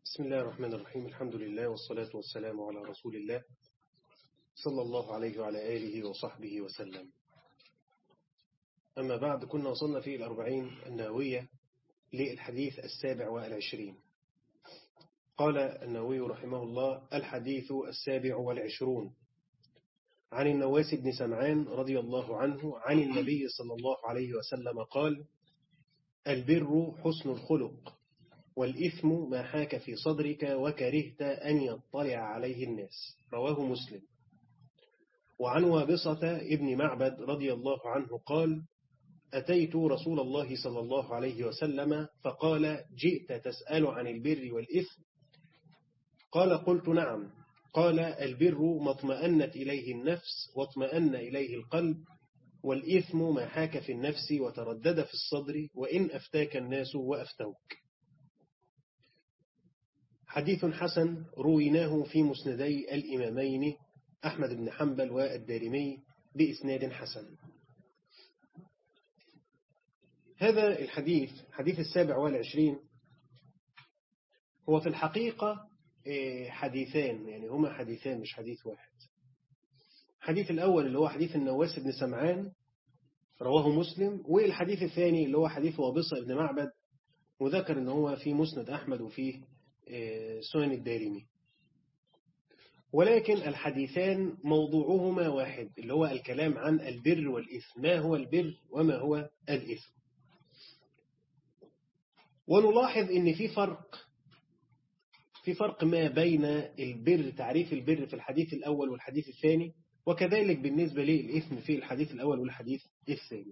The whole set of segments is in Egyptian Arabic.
بسم الله الرحمن الرحيم الحمد لله والصلاة والسلام على رسول الله صلى الله عليه وعلى آله وصحبه وسلم أما بعد كنا وصلنا في الأربعين النووية للحديث السابع والعشرين قال النووي رحمه الله الحديث السابع والعشرون عن النواس بن سمعان رضي الله عنه عن النبي صلى الله عليه وسلم قال البر حسن الخلق والإثم ما حاك في صدرك وكرهت أن يطلع عليه الناس رواه مسلم وعن وابصة ابن معبد رضي الله عنه قال أتيت رسول الله صلى الله عليه وسلم فقال جئت تسأل عن البر والإثم قال قلت نعم قال البر ما اطمأنت إليه النفس واطمأن إليه القلب والإثم ما حاك في النفس وتردد في الصدر وإن أفتاك الناس وأفتوك حديث حسن رويناه في مسندي الإمامين أحمد بن حنبل والدارمي بإسناد حسن هذا الحديث حديث السابع والعشرين هو في الحقيقة حديثان يعني هما حديثان مش حديث واحد الحديث الأول اللي هو حديث النواس بن سمعان رواه مسلم والحديث الثاني اللي هو حديث وابصة بن معبد وذكر ان هو في مسند أحمد وفيه سنن الدارمي ولكن الحديثان موضوعهما واحد اللي هو الكلام عن البر والإثم ما هو البر وما هو الإثم ونلاحظ ان في فرق في فرق ما بين البر تعريف البر في الحديث الأول والحديث الثاني وكذلك بالنسبة للإثم في الحديث الأول والحديث الثاني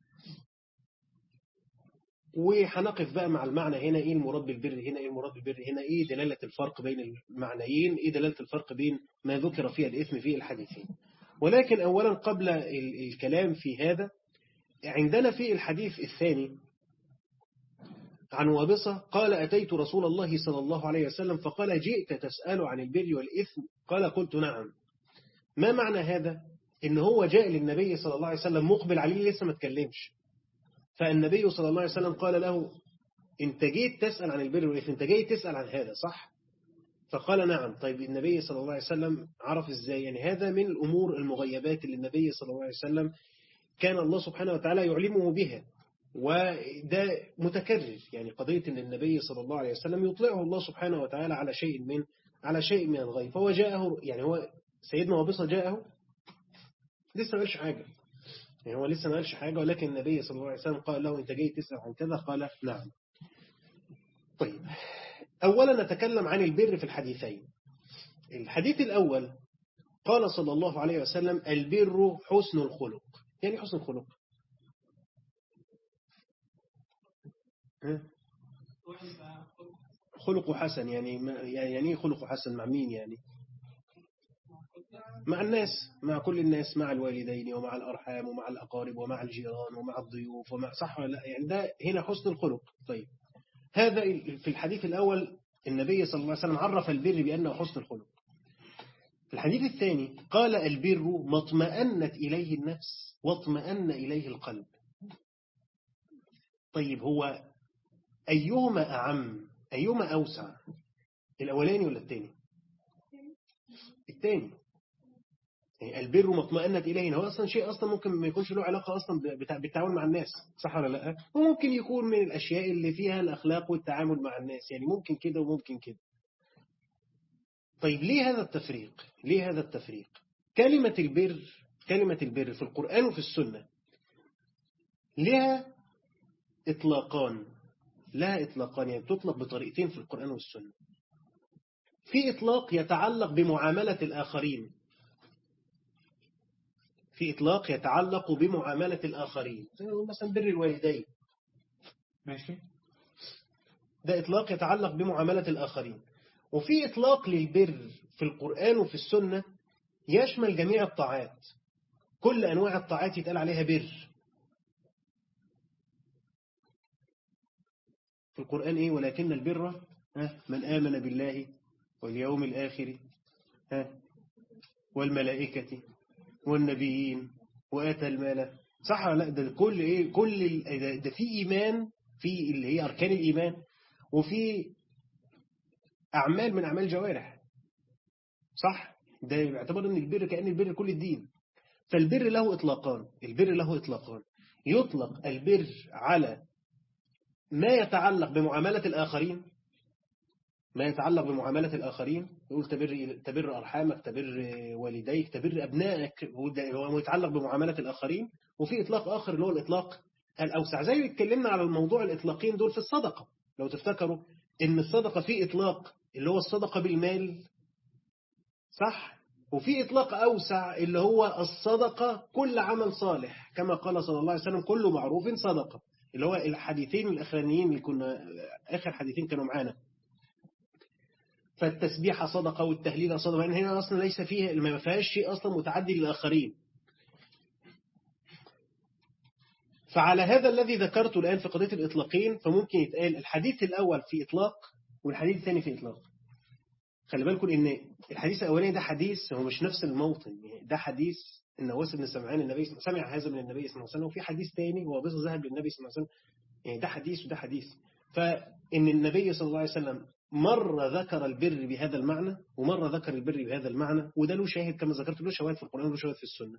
وهنقف بقى مع المعنى هنا إيه المراد بالبر هنا إيه المراد بالبر هنا إيه دلالة الفرق بين المعنيين إيه دلالة الفرق بين ما ذكر فيه الإثم في الحديثين ولكن أولا قبل الكلام في هذا عندنا في الحديث الثاني عن وابصة قال أتيت رسول الله صلى الله عليه وسلم فقال جئت تسأل عن البر والإثم قال قلت نعم ما معنى هذا إن هو جاء للنبي صلى الله عليه وسلم مقبل عليه لسه ما تكلمش فالنبي صلى الله عليه وسلم قال له انت جيت تسأل عن البر والإثم انت جاي تسأل عن هذا صح فقال نعم طيب النبي صلى الله عليه وسلم عرف ازاي يعني هذا من الأمور المغيبات اللي النبي صلى الله عليه وسلم كان الله سبحانه وتعالى يعلمه بها وده متكرر يعني قضية أن النبي صلى الله عليه وسلم يطلعه الله سبحانه وتعالى على شيء من على شيء من الغيب فهو جاءه يعني هو سيدنا وبصة جاءه لسه ما قالش حاجة يعني هو لسه ما قالش حاجة ولكن النبي صلى الله عليه وسلم قال له أنت جاي تسأل عن كذا قال نعم طيب أولا نتكلم عن البر في الحديثين الحديث الأول قال صلى الله عليه وسلم البر حسن الخلق يعني حسن الخلق خلق حسن يعني يعني ايه خلق حسن مع مين يعني مع الناس مع كل الناس مع الوالدين ومع الأرحام ومع الأقارب ومع الجيران ومع الضيوف ومع صح ولا لا يعني ده هنا حسن الخلق طيب هذا في الحديث الأول النبي صلى الله عليه وسلم عرف البر بأنه حسن الخلق في الحديث الثاني قال البر ما اطمأنت إليه النفس واطمأن إليه القلب طيب هو أيهما أعم أيهما أوسع الأولاني ولا الثاني الثاني يعني البر مطمئنت إليه هو أصلا شيء أصلا ممكن ما يكونش له علاقة أصلا بالتعامل مع الناس صح ولا لا وممكن يكون من الأشياء اللي فيها الأخلاق والتعامل مع الناس يعني ممكن كده وممكن كده طيب ليه هذا التفريق ليه هذا التفريق كلمة البر كلمة البر في القرآن وفي السنة لها إطلاقان لها إطلاقان يعني تطلق بطريقتين في القرآن والسنة في إطلاق يتعلق بمعاملة الآخرين في إطلاق يتعلق بمعاملة الآخرين مثلا بر الوالدين ماشي ده إطلاق يتعلق بمعاملة الآخرين وفي إطلاق للبر في القرآن وفي السنة يشمل جميع الطاعات كل أنواع الطاعات يتقال عليها بر في القرآن إيه ولكن البر من آمن بالله واليوم الآخر والملائكة والنبيين وآتى المال صح ولا لا ده كل إيه كل ده في إيمان في اللي هي أركان الإيمان وفي أعمال من أعمال جوارح صح ده يعتبر أن البر كأن البر كل الدين فالبر له إطلاقان البر له إطلاقان يطلق البر على ما يتعلق بمعاملة الآخرين ما يتعلق بمعاملة الآخرين يقول تبر, تبر أرحامك تبر والديك تبر أبنائك هو يتعلق بمعاملة الآخرين وفي إطلاق آخر اللي هو الإطلاق الأوسع زي اتكلمنا على الموضوع الإطلاقين دول في الصدقة لو تفتكروا إن الصدقة في إطلاق اللي هو الصدقة بالمال صح وفي إطلاق أوسع اللي هو الصدقة كل عمل صالح كما قال صلى الله عليه وسلم كل معروف صدقة اللي هو الحديثين الأخرانيين اللي كنا آخر حديثين كانوا معانا فالتسبيح صدقة والتهليل صدقة يعني هنا أصلا ليس فيه ما فيهاش شيء أصلا متعدي للآخرين فعلى هذا الذي ذكرته الآن في قضية الإطلاقين فممكن يتقال الحديث الأول في إطلاق والحديث الثاني في إطلاق خلي بالكم إن الحديث الأولاني ده حديث هو مش نفس الموطن ده حديث النواس بن سمعان النبي سمع هذا من النبي صلى الله عليه وسلم وفي حديث ثاني هو بس ذهب للنبي صلى الله عليه وسلم يعني ده حديث وده حديث فإن النبي صلى الله عليه وسلم مرة ذكر البر بهذا المعنى ومرة ذكر البر بهذا المعنى وده له شاهد كما ذكرت له شواهد في القرآن وله شواهد في السنة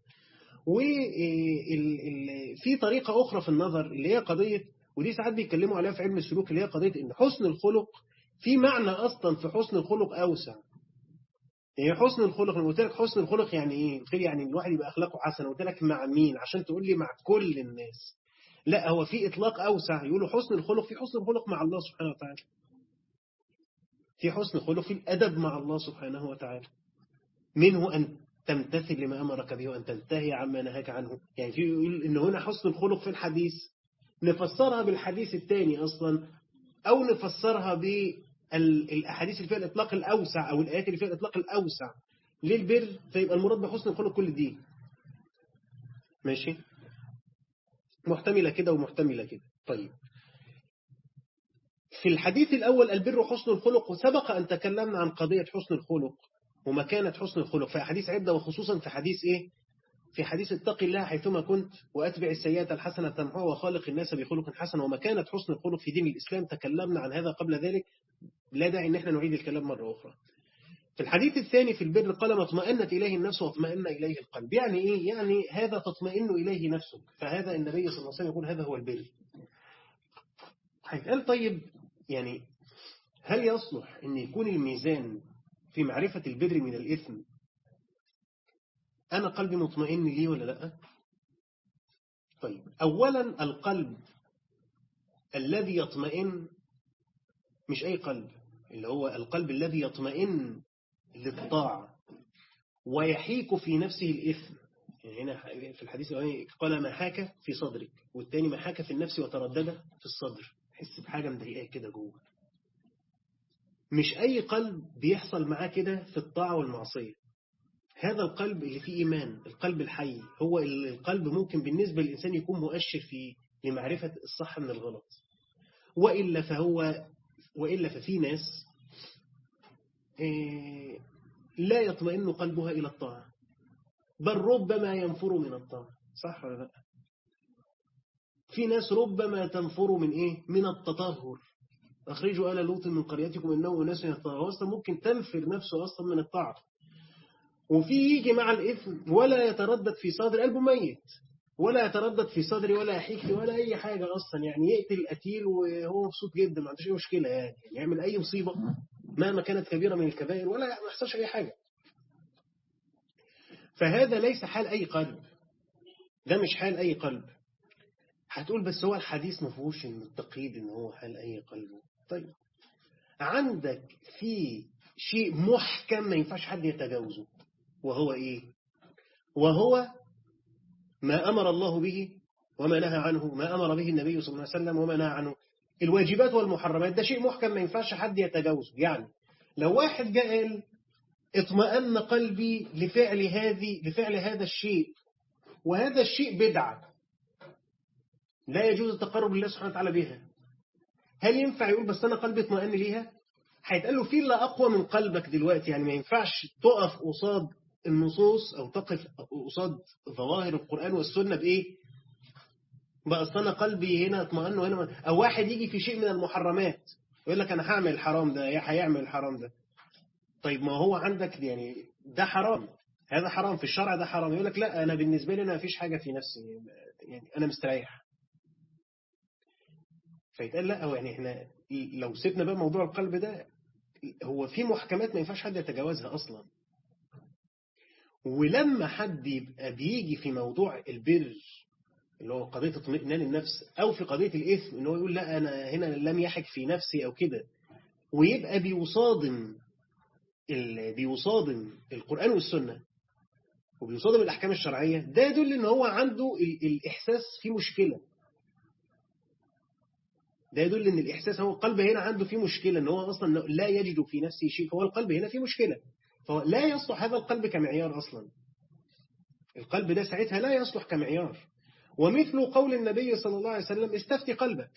وفي طريقة أخرى في النظر اللي هي قضية ودي ساعات بيتكلموا عليها في علم السلوك اللي هي قضية إن حسن الخلق في معنى أصلا في حسن الخلق أوسع يعني حسن الخلق لما قلت لك حسن الخلق يعني إيه؟ قلت لي يعني الواحد يبقى أخلاقه حسنة قلت لك مع مين عشان تقول لي مع كل الناس لا هو في إطلاق أوسع يقولوا حسن الخلق في حسن الخلق مع الله سبحانه وتعالى في حسن خلق في الأدب مع الله سبحانه وتعالى منه أن تمتثل لما أمرك به وأن تنتهي عما نهاك عنه يعني في يقول إن هنا حسن الخلق في الحديث نفسرها بالحديث الثاني أصلا أو نفسرها بالأحاديث اللي فيها الإطلاق الأوسع أو الآيات اللي فيها الإطلاق الأوسع للبر فيبقى المراد بحسن الخلق كل دي ماشي محتملة كده ومحتملة كده طيب في الحديث الأول البر حسن الخلق وسبق أن تكلمنا عن قضية حسن الخلق ومكانة حسن الخلق في حديث عدة وخصوصا في حديث إيه في حديث اتق الله حيثما كنت وأتبع السيئات الحسنة تمحوها وخالق الناس بخلق حسن ومكانة حسن الخلق في دين الإسلام تكلمنا عن هذا قبل ذلك لا داعي ان احنا نعيد الكلام مرة أخرى في الحديث الثاني في البر قال ما اطمأنت إليه النفس واطمأن إليه القلب يعني إيه؟ يعني هذا تطمئن إليه نفسك فهذا النبي صلى الله عليه وسلم يقول هذا هو البر هيتقال طيب يعني هل يصلح أن يكون الميزان في معرفة البر من الإثم أنا قلبي مطمئن لي ولا لا طيب أولا القلب الذي يطمئن مش أي قلب اللي هو القلب الذي يطمئن للطاعة ويحيك في نفسه الإثم يعني هنا في الحديث الأولاني قال ما حاك في صدرك والتاني ما حاك في النفس وتردد في الصدر حس بحاجة مضايقاه كده جوه مش أي قلب بيحصل معاه كده في الطاعة والمعصية هذا القلب اللي فيه إيمان القلب الحي هو القلب ممكن بالنسبة للإنسان يكون مؤشر في لمعرفة الصح من الغلط وإلا فهو وإلا ففي ناس لا يطمئن قلبها إلى الطاعة بل ربما ينفر من الطاعة صح ولا لا في ناس ربما تنفر من إيه من التطهر أخرجوا آل لوط من قريتكم إنه أناس يتطهر أصلا ممكن تنفر نفسه أصلا من الطاعة وفي يجي مع الإثم ولا يتردد في صدر قلبه ميت ولا يتردد في صدري ولا يحيك لي ولا أي حاجة أصلا يعني يقتل القتيل وهو مبسوط جدا ما عندوش أي مشكلة يعني يعمل أي مصيبة مهما كانت كبيرة من الكبائر ولا ما يحصلش أي حاجة فهذا ليس حال أي قلب ده مش حال أي قلب هتقول بس هو الحديث ما فيهوش ان التقييد ان هو حال أي قلب طيب عندك في شيء محكم ما ينفعش حد يتجاوزه وهو إيه وهو ما أمر الله به وما نهى عنه ما أمر به النبي صلى الله عليه وسلم وما نهى عنه الواجبات والمحرمات ده شيء محكم ما ينفعش حد يتجاوزه يعني لو واحد جاء قال اطمأن قلبي لفعل هذه لفعل هذا الشيء وهذا الشيء بدعة لا يجوز التقرب لله سبحانه وتعالى بها هل ينفع يقول بس أنا قلبي اطمئن ليها هيتقال له في إلا أقوى من قلبك دلوقتي يعني ما ينفعش تقف قصاد النصوص أو تقف قصاد ظواهر القرآن والسنة بإيه بقى أصل أنا قلبي هنا اطمئن وهنا أو واحد يجي في شيء من المحرمات يقول لك أنا هعمل الحرام ده يا هيعمل الحرام ده طيب ما هو عندك يعني ده حرام هذا حرام في الشرع ده حرام يقول لك لا أنا بالنسبة لي أنا مفيش حاجة في نفسي يعني أنا مستريح فيتقال لا هو يعني احنا لو سيبنا بقى موضوع القلب ده هو في محكمات ما ينفعش حد يتجاوزها أصلا ولما حد يبقى بيجي في موضوع البر اللي هو قضية اطمئنان النفس أو في قضية الإثم إن هو يقول لا أنا هنا لم يحك في نفسي أو كده ويبقى بيصادم بيصادم القرآن والسنة وبيصادم الأحكام الشرعية ده يدل إن هو عنده الإحساس في مشكلة ده يدل إن الإحساس هو القلب هنا عنده فيه مشكلة إن هو أصلا لا يجد في نفسه شيء فهو القلب هنا فيه مشكلة فهو لا يصلح هذا القلب كمعيار أصلا القلب ده ساعتها لا يصلح كمعيار ومثل قول النبي صلى الله عليه وسلم استفتي قلبك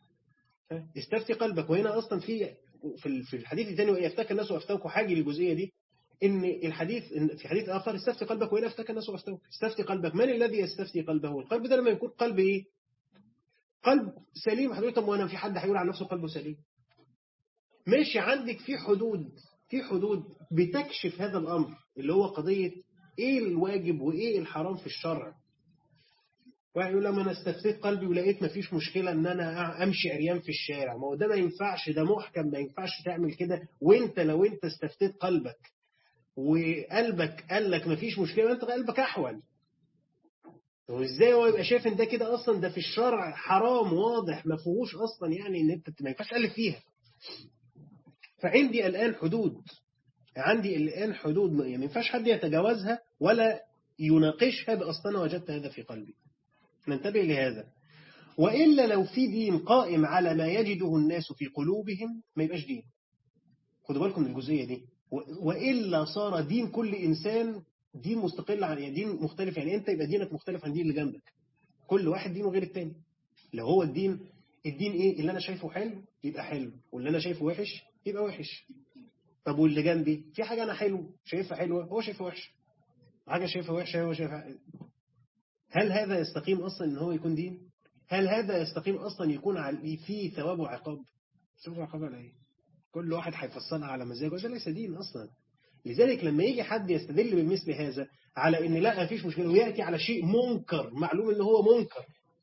استفتي قلبك وهنا أصلا في في الحديث الثاني وإن يفتك الناس وأفتوك حاجة للجزئية دي إن الحديث إن في حديث آخر استفتي قلبك وإن أفتك الناس وأفتوك استفتي قلبك من الذي يستفتي قلبه القلب ده لما يكون قلب إيه قلب سليم حضرتك طب وانا في حد هيقول عن نفسه قلبه سليم ماشي عندك في حدود في حدود بتكشف هذا الأمر اللي هو قضية إيه الواجب وإيه الحرام في الشرع واحد يقول لما أنا استفتيت قلبي ولقيت مفيش مشكلة إن أنا أمشي عريان في الشارع ما هو ده ما ينفعش ده محكم ما ينفعش تعمل كده وإنت لو أنت استفتيت قلبك وقلبك قال لك مفيش مشكلة أنت قلبك أحول وإزاي هو يبقى شايف إن ده كده أصلا ده في الشرع حرام واضح ما فيهوش أصلا يعني إن أنت ما ينفعش تألف فيها فعندي الآن حدود عندي الآن حدود ما ينفعش حد يتجاوزها ولا يناقشها بأصلا وجدت هذا في قلبي ننتبه لهذا وإلا لو في دين قائم على ما يجده الناس في قلوبهم ما يبقاش دين خدوا بالكم من الجزئية دي وإلا صار دين كل إنسان دين مستقل عن يعني دين مختلف يعني أنت يبقى دينك مختلف عن دين اللي جنبك كل واحد دينه غير التاني لو هو الدين الدين إيه اللي أنا شايفه حلو يبقى حلو واللي أنا شايفه وحش يبقى وحش طب واللي جنبي في حاجة أنا حلو شايفها حلوة هو شايفها وحشة حاجة شايفها وحشة هو شايفها هل هذا يستقيم أصلا إن هو يكون دين هل هذا يستقيم أصلا يكون فيه ثواب وعقاب ثواب وعقاب على إيه كل واحد هيفصلها على مزاجه ده ليس دين أصلا لذلك لما يجي حد يستدل بمثل هذا على ان لا مفيش مشكلة ويأتي على شيء منكر معلوم ان هو منكر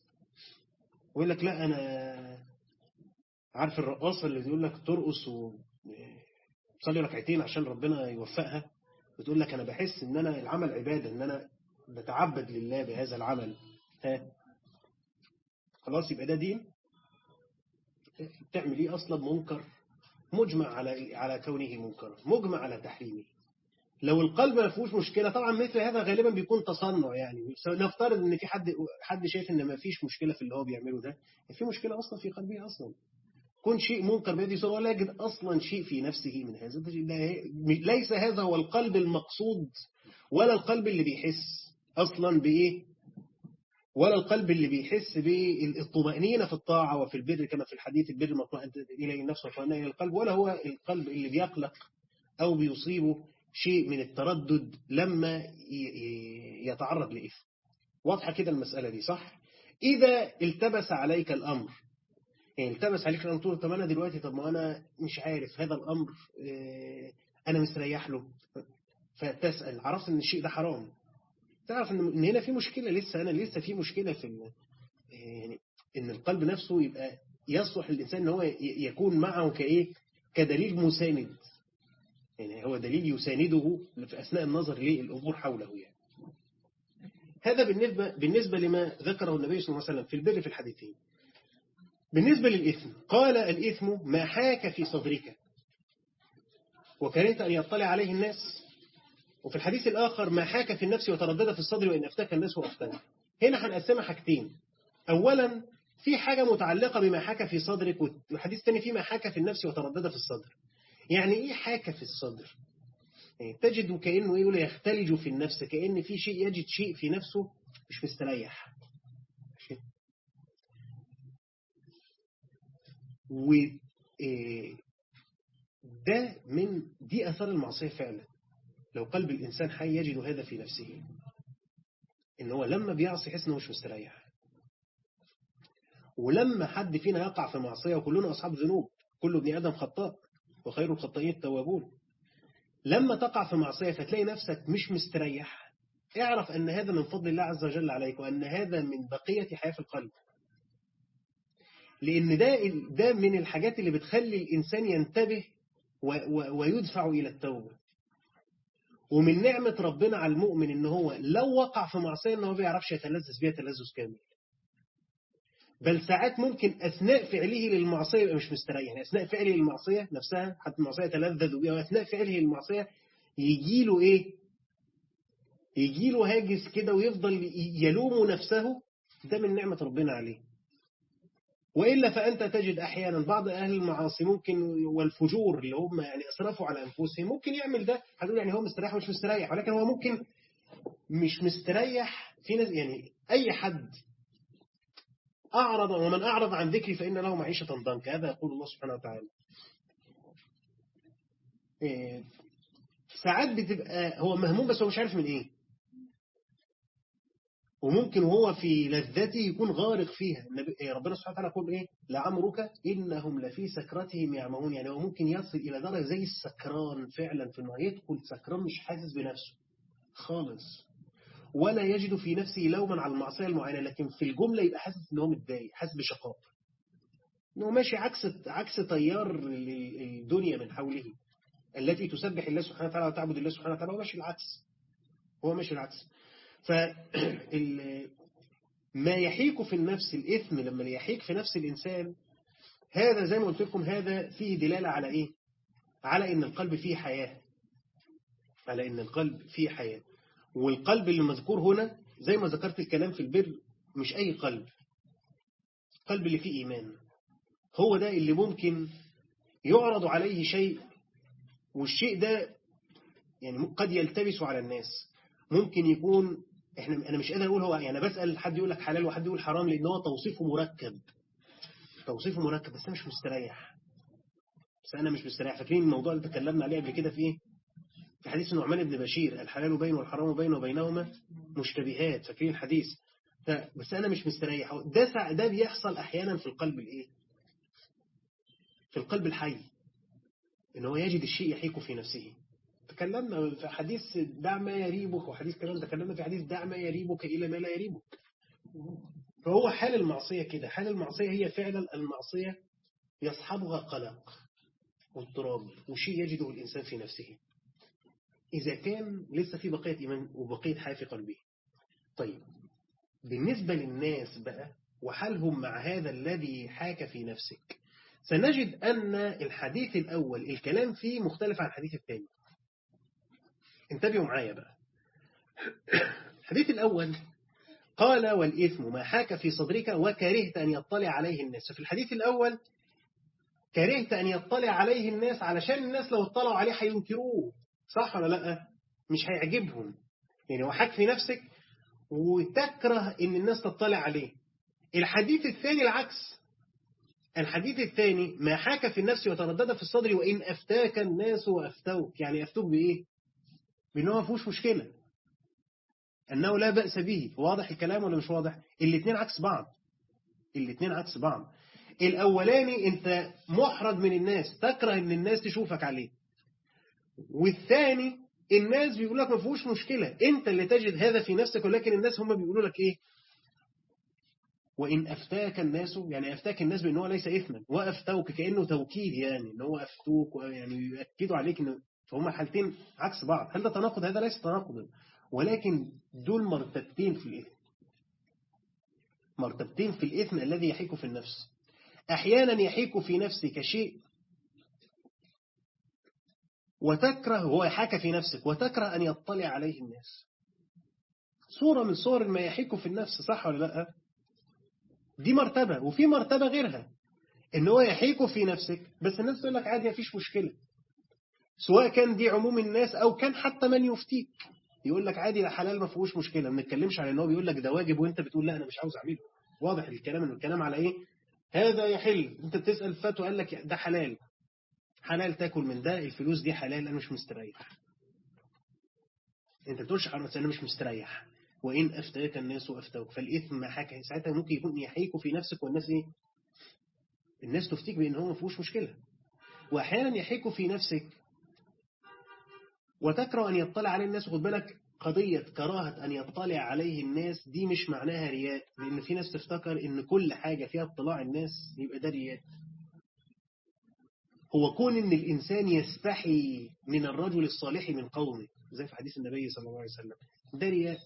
ويقول لك لا انا عارف الرقاصة اللي بيقول لك ترقص وتصلي ركعتين عشان ربنا يوفقها بتقول لك انا بحس ان انا العمل عبادة ان انا بتعبد لله بهذا العمل ها خلاص يبقى ده دين بتعمل ايه اصلا منكر مجمع على على كونه منكرا مجمع على تحريمه لو القلب ما فيهوش مشكله طبعا مثل هذا غالبا بيكون تصنع يعني نفترض ان في حد حد شايف ان ما فيش مشكله في اللي هو بيعمله ده في مشكله اصلا في قلبه اصلا كون شيء منكر بيدي صوره ولا يجد اصلا شيء في نفسه من هذا ليس هذا هو القلب المقصود ولا القلب اللي بيحس اصلا بايه ولا القلب اللي بيحس بالطمأنينة في الطاعة وفي البر كما في الحديث البر مطمئن إليه النفس وطمأنينة إلى القلب ولا هو القلب اللي بيقلق أو بيصيبه شيء من التردد لما يتعرض لإثم واضحة كده المسألة دي صح إذا التبس عليك الأمر يعني التبس عليك الأمر تقول طب أنا دلوقتي طب ما أنا مش عارف هذا الأمر أنا مستريح له فتسأل عرفت أن الشيء ده حرام تعرف ان هنا في مشكلة لسه أنا لسه في مشكلة في يعني ان القلب نفسه يبقى يصلح الإنسان ان هو يكون معه كإيه كدليل مساند يعني هو دليل يسانده في أثناء النظر للأمور حوله يعني هذا بالنسبة بالنسبة لما ذكره النبي صلى الله عليه وسلم في البر في الحديثين بالنسبة للإثم قال الإثم ما حاك في صدرك وكرهت أن يطلع عليه الناس وفي الحديث الآخر ما حاك في النفس وتردد في الصدر وإن أفتك الناس وأفتنا هنا هنقسمها حاجتين أولا في حاجة متعلقة بما حاك في صدرك والحديث الثاني فيما حاك في النفس وتردد في الصدر يعني إيه حاك في الصدر يعني تجد كأنه يقول يختلج في النفس كأن في شيء يجد شيء في نفسه مش مستريح و ده من دي أثار المعصية فعلا لو قلب الإنسان حي يجد هذا في نفسه إن هو لما بيعصي يحس إنه مش مستريح ولما حد فينا يقع في معصية وكلنا أصحاب ذنوب كل ابن آدم خطاء وخير الخطائين التوابون لما تقع في معصية فتلاقي نفسك مش مستريح اعرف أن هذا من فضل الله عز وجل عليك وأن هذا من بقية حياة القلب لأن ده, ده من الحاجات اللي بتخلي الإنسان ينتبه ويدفع إلى التوبة ومن نعمة ربنا على المؤمن إن هو لو وقع في معصية إن هو بيعرفش يتلذذ بيها تلذذ كامل بل ساعات ممكن أثناء فعله للمعصية يبقى مش مستريح يعني أثناء فعله للمعصية نفسها حتى المعصية تلذذ بها وأثناء فعله للمعصية يجي له إيه يجي له هاجس كده ويفضل يلوم نفسه ده من نعمة ربنا عليه وإلا فأنت تجد أحيانا بعض أهل المعاصي ممكن والفجور اللي هم يعني أسرفوا على أنفسهم ممكن يعمل ده هتقول يعني هو مستريح مش مستريح ولكن هو ممكن مش مستريح في ناس يعني أي حد أعرض ومن أعرض عن ذكري فإن له معيشة ضنكا هذا يقول الله سبحانه وتعالى إيه ساعات بتبقى هو مهموم بس هو مش عارف من إيه وممكن هو في لذته يكون غارق فيها ربنا سبحانه وتعالى يقول إيه لعمرك إنهم لفي سكرتهم يعمهون يعني هو ممكن يصل إلى درجة زي السكران فعلا في النار يدخل سكران مش حاسس بنفسه خالص ولا يجد في نفسه لوما على المعصية المعينة لكن في الجملة يبقى حاسس ان هو متضايق حاسس بشقاء انه ماشي عكس عكس تيار الدنيا من حوله التي تسبح الله سبحانه وتعالى وتعبد الله سبحانه وتعالى هو ماشي العكس هو ماشي العكس ف ما يحيك في النفس الإثم لما يحيك في نفس الإنسان هذا زي ما قلت لكم هذا فيه دلالة على إيه على إن القلب فيه حياة على إن القلب فيه حياة والقلب اللي مذكور هنا زي ما ذكرت الكلام في البر مش أي قلب قلب اللي فيه إيمان هو ده اللي ممكن يعرض عليه شيء والشيء ده يعني قد يلتبس على الناس ممكن يكون احنا انا مش قادر اقول هو يعني بسال حد يقول لك حلال وحد يقول حرام لان هو توصيفه مركب توصيفه مركب بس انا مش مستريح بس انا مش مستريح فاكرين الموضوع اللي تكلمنا عليه قبل كده في ايه في حديث النعمان بن بشير الحلال بين والحرام بين وبينهما مشتبهات فاكرين الحديث بس انا مش مستريح ده ده بيحصل احيانا في القلب الايه في القلب الحي ان هو يجد الشيء يحيك في نفسه تكلمنا في حديث دع ما يريبك وحديث كمان تكلمنا في حديث دع ما يريبك إلى ما لا يريبك فهو حال المعصية كده حال المعصية هي فعلا المعصية يصحبها قلق واضطراب وشيء يجده الإنسان في نفسه إذا كان لسه في بقية إيمان وبقية حياة في قلبه طيب بالنسبة للناس بقى وحالهم مع هذا الذي حاك في نفسك سنجد أن الحديث الأول الكلام فيه مختلف عن الحديث الثاني انتبهوا معايا بقى الحديث الأول قال والإثم ما حاك في صدرك وكرهت أن يطلع عليه الناس في الحديث الأول كرهت أن يطلع عليه الناس علشان الناس لو اطلعوا عليه هينكروه صح ولا لا مش هيعجبهم يعني وحاك في نفسك وتكره ان الناس تطلع عليه الحديث الثاني العكس الحديث الثاني ما حاك في النفس وتردد في الصدر وإن أفتاك الناس وأفتوك يعني أفتوك بإيه بأنه ما فيهوش مشكلة أنه لا بأس به واضح الكلام ولا مش واضح الاثنين عكس بعض الاثنين عكس بعض الأولاني أنت محرج من الناس تكره أن الناس تشوفك عليه والثاني الناس بيقول لك ما فيهوش مشكلة انت اللي تجد هذا في نفسك ولكن الناس هم بيقولوا لك ايه وإن أفتاك الناس يعني أفتاك الناس بأنه ليس إثما وأفتوك كأنه توكيد يعني أنه هو أفتوك يعني يؤكدوا عليك أنه فهم الحالتين عكس بعض هل ده تناقض هذا ليس تناقضا ولكن دول مرتبتين في الإثم مرتبتين في الإثم الذي يحيك في النفس أحيانا يحيك في نفسك شيء وتكره هو يحاك في نفسك وتكره أن يطلع عليه الناس صورة من صور ما يحيك في النفس صح ولا لا دي مرتبة وفي مرتبة غيرها ان هو يحيك في نفسك بس الناس تقول لك عادي مفيش مشكلة سواء كان دي عموم الناس او كان حتى من يفتيك يقول لك عادي ده حلال ما فيهوش مشكلة ما نتكلمش على ان هو بيقول لك ده واجب وانت بتقول لا انا مش عاوز اعمله واضح الكلام انه الكلام على ايه هذا يحل انت بتسأل فتوى قال لك ده حلال حلال تاكل من ده الفلوس دي حلال انا مش مستريح انت بتقولش حرام انا مش مستريح وإن أفتاك الناس أفتوك فالإثم حكى ساعتها ممكن يكون يحيك في نفسك والناس إيه الناس تفتيك بأن هو ما فيهوش مشكلة وأحيانا يحيك في نفسك وتكره أن يطلع عليه الناس خد بالك قضية كراهة أن يطلع عليه الناس دي مش معناها رياء لأن في ناس تفتكر إن كل حاجة فيها اطلاع الناس يبقى ده رياء هو كون إن الإنسان يستحي من الرجل الصالح من قومه زي في حديث النبي صلى الله عليه وسلم ده رياء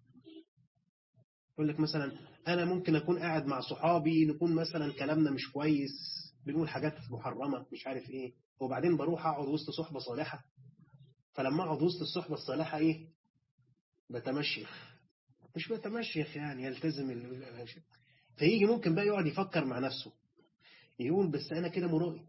يقول لك مثلا أنا ممكن أكون قاعد مع صحابي نكون مثلا كلامنا مش كويس بنقول حاجات محرمة مش عارف إيه وبعدين بروح أقعد وسط صحبة صالحة فلما أقعد وسط الصحبة الصالحة إيه بتمشيخ مش بتمشيخ يعني يلتزم ال... فيجي ممكن بقى يقعد يفكر مع نفسه يقول بس أنا كده مرائي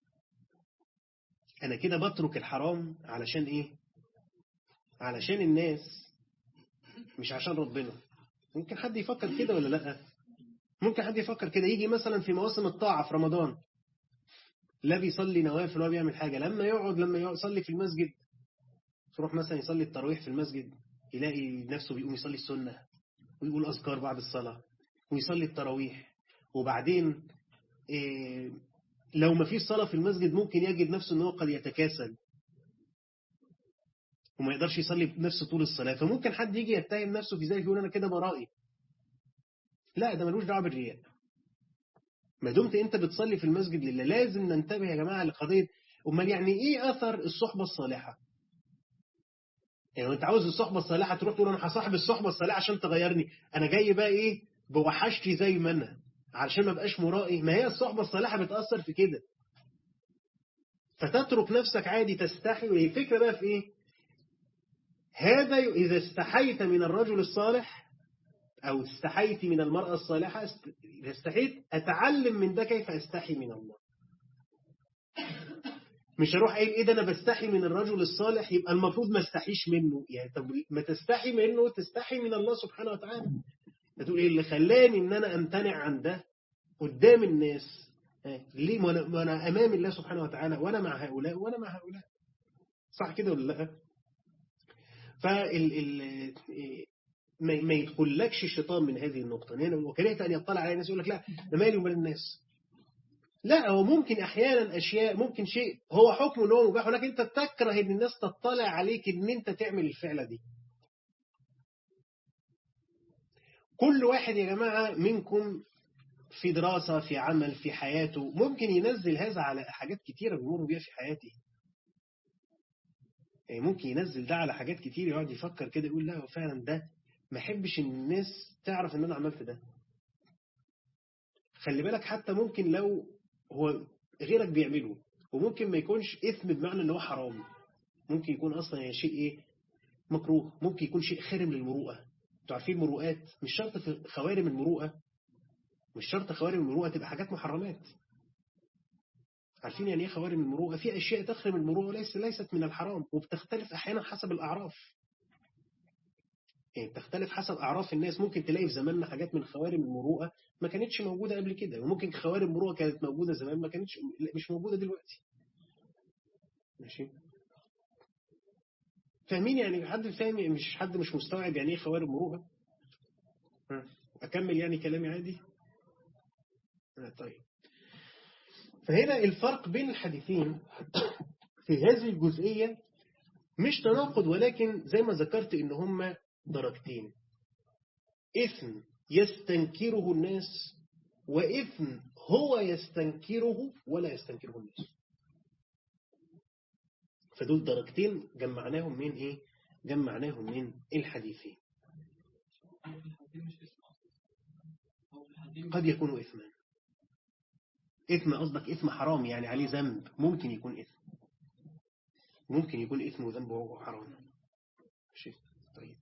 أنا كده بترك الحرام علشان إيه علشان الناس مش عشان ربنا ممكن حد يفكر كده ولا لا ممكن حد يفكر كده يجي مثلا في مواسم الطاعة في رمضان لا بيصلي نوافل ولا بيعمل حاجة لما يقعد لما يصلي في المسجد تروح مثلا يصلي التراويح في المسجد يلاقي نفسه بيقوم يصلي السنة ويقول أذكار بعد الصلاة ويصلي التراويح وبعدين إيه لو ما فيش صلاة في المسجد ممكن يجد نفسه أنه قد يتكاسل وما يقدرش يصلي بنفسه طول الصلاة فممكن حد يجي يتهم نفسه في ذلك يقول أنا كده برائي لا ده ملوش دعوه بالرياء ما دمت أنت بتصلي في المسجد لله لازم ننتبه يا جماعة لقضية أمال يعني إيه أثر الصحبة الصالحة يعني انت عاوز الصحبة الصالحة تروح تقول انا هصاحب الصحبة الصالحة عشان تغيرني انا جاي بقى ايه بوحشتي زي ما انا علشان ما بقاش مرائي ما هي الصحبة الصالحة بتأثر في كده فتترك نفسك عادي تستحي وهي الفكرة بقى في ايه هذا إذا استحيت من الرجل الصالح أو استحيت من المرأة الصالحة إذا استحيت أتعلم من ده كيف أستحي من الله مش هروح قايل ايه ده انا بستحي من الرجل الصالح يبقى المفروض ما استحيش منه يعني طب ما تستحي منه تستحي من الله سبحانه وتعالى هتقول ايه اللي خلاني ان انا امتنع عن ده قدام الناس ليه ما انا, ما أنا امام الله سبحانه وتعالى وانا مع هؤلاء وانا مع هؤلاء صح كده ولا لا فال ال ما يدخلكش الشيطان من هذه النقطة يعني وكرهت أن يطلع على الناس يقول لك لا ده مالي ومال الناس لا هو ممكن أحيانا أشياء ممكن شيء هو حكم ان هو مباح ولكن أنت تكره أن الناس تطلع عليك أن أنت تعمل الفعلة دي كل واحد يا جماعة منكم في دراسة في عمل في حياته ممكن ينزل هذا على حاجات كتيرة بيمر بيها في حياته يعني ممكن ينزل ده على حاجات كتير يقعد يفكر كده يقول لا فعلا ده ما احبش ان الناس تعرف ان انا عملت ده خلي بالك حتى ممكن لو هو غيرك بيعمله وممكن ما يكونش إثم بمعنى ان هو حرام ممكن يكون أصلا شيء إيه مكروه ممكن يكون شيء خارم للمروءة انتوا عارفين المروءات مش شرط في خوارم المروءة مش شرط خوارم المروءة تبقى حاجات محرمات عارفين يعني ايه خوارم المروءة في أشياء تخرم المروءة ليس ليست من الحرام وبتختلف أحيانا حسب الأعراف يعني بتختلف حسب أعراف الناس ممكن تلاقي في زماننا حاجات من خوارم المروءة ما كانتش موجودة قبل كده وممكن خوارم المروءة كانت موجودة زمان ما كانتش مش موجودة دلوقتي ماشي فاهمين يعني حد فاهم مش حد مش مستوعب يعني ايه خوارم المروءة أكمل يعني كلامي عادي طيب فهنا الفرق بين الحديثين في هذه الجزئية مش تناقض ولكن زي ما ذكرت ان هما درجتين إثم يستنكره الناس وإثم هو يستنكره ولا يستنكره الناس فدول درجتين جمعناهم من إيه جمعناهم من الحديثين قد يكون إثما إثم قصدك إثم حرام يعني عليه ذنب ممكن يكون إثم ممكن يكون إثم وذنبه حرام شيء طيب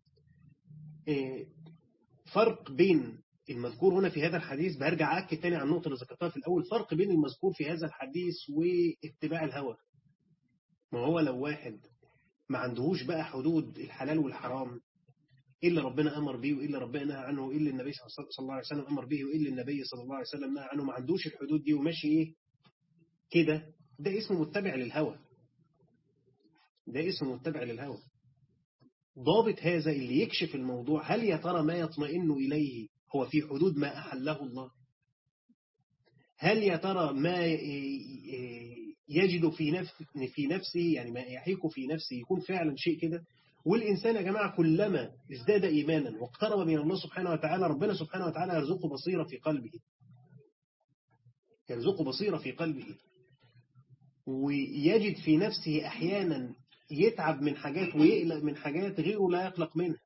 فرق بين المذكور هنا في هذا الحديث برجع أكد تاني على النقطة اللي ذكرتها في الأول فرق بين المذكور في هذا الحديث واتباع الهوى ما هو لو واحد ما عندهوش بقى حدود الحلال والحرام إيه اللي ربنا أمر به وإيه اللي ربنا نهى عنه وإيه اللي النبي صلى الله عليه وسلم أمر به وإيه اللي النبي صلى الله عليه وسلم نهى عنه ما عندوش الحدود دي وماشي إيه كده ده اسمه متبع للهوى ده اسمه متبع للهوى ضابط هذا اللي يكشف الموضوع هل يا ترى ما يطمئن إليه هو في حدود ما أحله الله هل يا ترى ما يجد في نفس في نفسه يعني ما يحيك في نفسه يكون فعلا شيء كده والإنسان يا جماعة كلما ازداد إيمانا واقترب من الله سبحانه وتعالى ربنا سبحانه وتعالى يرزقه بصيرة في قلبه يرزقه بصيرة في قلبه ويجد في نفسه أحيانا يتعب من حاجات ويقلق من حاجات غيره لا يقلق منها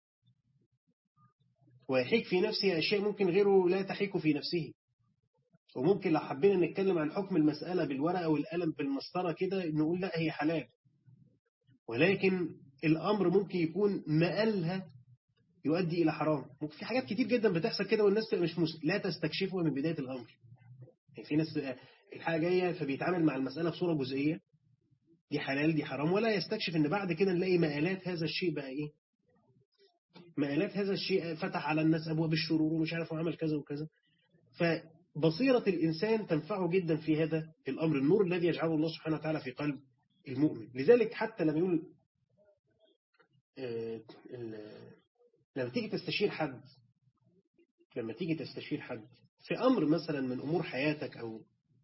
ويحيك في نفسه أشياء ممكن غيره لا تحيك في نفسه وممكن لو حبينا نتكلم عن حكم المسألة بالورقة والقلم بالمسطرة كده نقول لا هي حلال ولكن الأمر ممكن يكون مقالها يؤدي إلى حرام ممكن في حاجات كتير جدا بتحصل كده والناس مش مس... لا تستكشفها من بداية الأمر يعني في ناس الحاجة جاية فبيتعامل مع المسألة بصورة جزئية دي حلال دي حرام ولا يستكشف ان بعد كده نلاقي مآلات هذا الشيء بقى ايه مآلات هذا الشيء فتح على الناس أبواب الشرور ومش عارف وعمل كذا وكذا فبصيرة الإنسان تنفعه جدا في هذا الأمر النور الذي يجعله الله سبحانه وتعالى في قلب المؤمن لذلك حتى لما يقول لما تيجي تستشير حد لما تيجي تستشير حد في أمر مثلا من أمور حياتك أو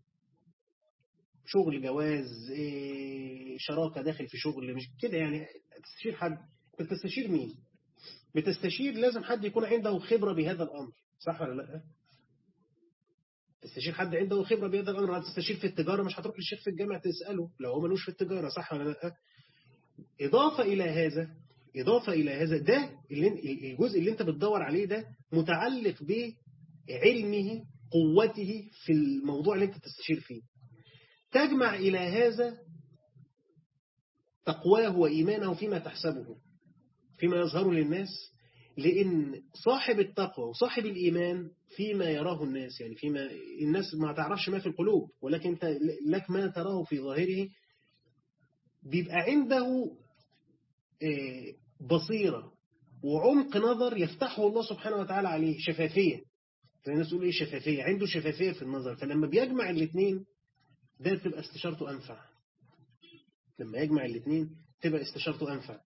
شغل جواز إيه شراكة داخل في شغل مش كده يعني تستشير حد بتستشير مين بتستشير لازم حد يكون عنده خبرة بهذا الأمر صح ولا لا تستشير حد عنده خبرة بهذا الأمر هتستشير في التجارة مش هتروح للشيخ في الجامعة تسأله لو هو ملوش في التجارة صح ولا لا إضافة إلى هذا إضافة إلى هذا ده اللي الجزء اللي أنت بتدور عليه ده متعلق بعلمه قوته في الموضوع اللي أنت تستشير فيه تجمع إلى هذا تقواه وإيمانه فيما تحسبه فيما يظهر للناس لأن صاحب التقوى وصاحب الإيمان فيما يراه الناس يعني فيما الناس ما تعرفش ما في القلوب ولكن انت لك ما تراه في ظاهره بيبقى عنده بصيرة وعمق نظر يفتحه الله سبحانه وتعالى عليه شفافية الناس تقول ايه شفافية عنده شفافية في النظر فلما بيجمع الاثنين ده تبقى استشارته أنفع لما يجمع الاثنين تبقى استشارته أنفع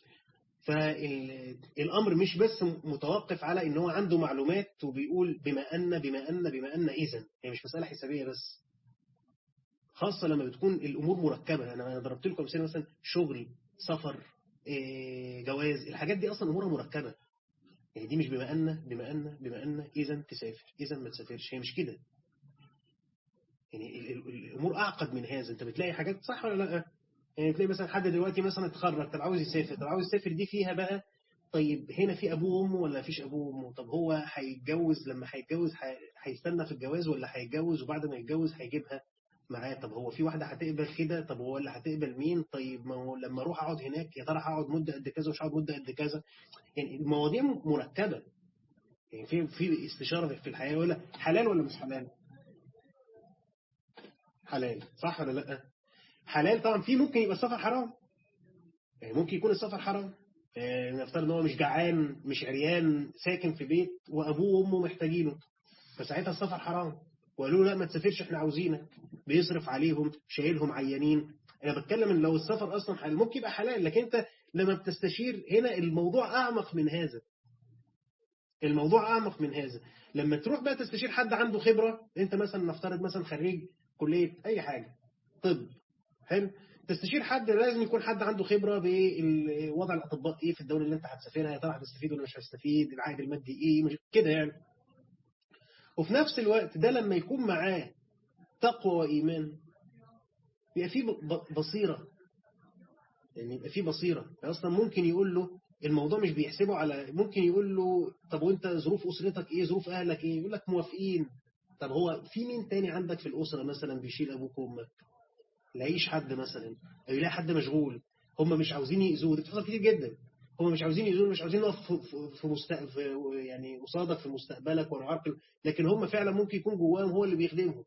فالأمر مش بس متوقف على إن هو عنده معلومات وبيقول بما أن بما أن بما أن إذن هي مش مسألة حسابية بس خاصة لما بتكون الأمور مركبة أنا ضربت لكم مثلا مثلا شغل سفر جواز الحاجات دي أصلا أمورها مركبة يعني دي مش بما أن بما أن بما أن إذن تسافر إذن ما تسافرش هي مش كده يعني الأمور أعقد من هذا أنت بتلاقي حاجات صح ولا لا يعني تلاقي مثلا حد دلوقتي مثلا اتخرج طب عاوز يسافر طب عاوز يسافر دي فيها بقى طيب هنا في أبوه وأمه ولا فيش أبوه وأمه طب هو هيتجوز لما هيتجوز هيستنى في الجواز ولا هيتجوز وبعد ما يتجوز هيجيبها معاه طب هو في واحدة هتقبل كده طب هو اللي هتقبل مين طيب ما هو لما اروح اقعد هناك يا ترى هقعد مدة قد كذا ومش هقعد مدة قد كذا يعني المواضيع مركبة يعني في في استشارة في الحياة ولا حلال ولا مش حلال حلال صح ولا لا حلال طبعا في ممكن يبقى السفر حرام يعني ممكن يكون السفر حرام يعني نفترض ان هو مش جعان مش عريان ساكن في بيت وابوه وامه محتاجينه فساعتها السفر حرام وقالوا له لا ما تسافرش احنا عاوزينك بيصرف عليهم شايلهم عيانين انا بتكلم ان لو السفر اصلا حلال ممكن يبقى حلال لكن انت لما بتستشير هنا الموضوع اعمق من هذا الموضوع اعمق من هذا لما تروح بقى تستشير حد عنده خبرة انت مثلا نفترض مثلا خريج كلية اي حاجة طب حلو تستشير حد لازم يكون حد عنده خبرة بوضع الأطباء إيه في الدولة اللي أنت هتسافرها يا ترى هتستفيد ولا مش هتستفيد العائد المادي إيه مش كده يعني وفي نفس الوقت ده لما يكون معاه تقوى وإيمان يبقى فيه بصيرة يعني يبقى فيه بصيرة يعني أصلا ممكن يقول له الموضوع مش بيحسبه على ممكن يقول له طب وانت ظروف أسرتك إيه ظروف أهلك إيه يقول لك موافقين طب هو في مين تاني عندك في الأسرة مثلا بيشيل أبوك وأمك لاقيش حد مثلا أو يلاقي حد مشغول هم مش عاوزين يأذوه دي بتحصل كتير جدا هم مش عاوزين يأذوه مش عاوزين نقف في مستقبل يعني قصادك في مستقبلك ونعرقل لكن هم فعلا ممكن يكون جواهم هو اللي بيخدمهم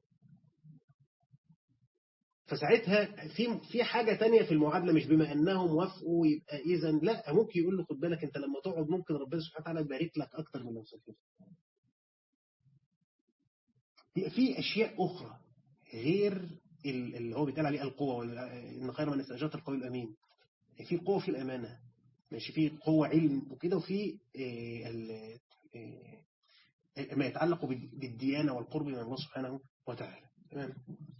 فساعتها في في حاجة تانية في المعادلة مش بما أنهم وافقوا يبقى إذا لا ممكن يقول له خد بالك أنت لما تقعد ممكن ربنا سبحانه وتعالى يبارك لك أكتر من لو سافرت في أشياء أخرى غير اللي هو بيتقال عليه القوة إن خير من استأجرت القوي الأمين في قوة في الأمانة ماشي في قوة علم وكده وفي ما يتعلق بالديانة والقرب من الله سبحانه وتعالى تمام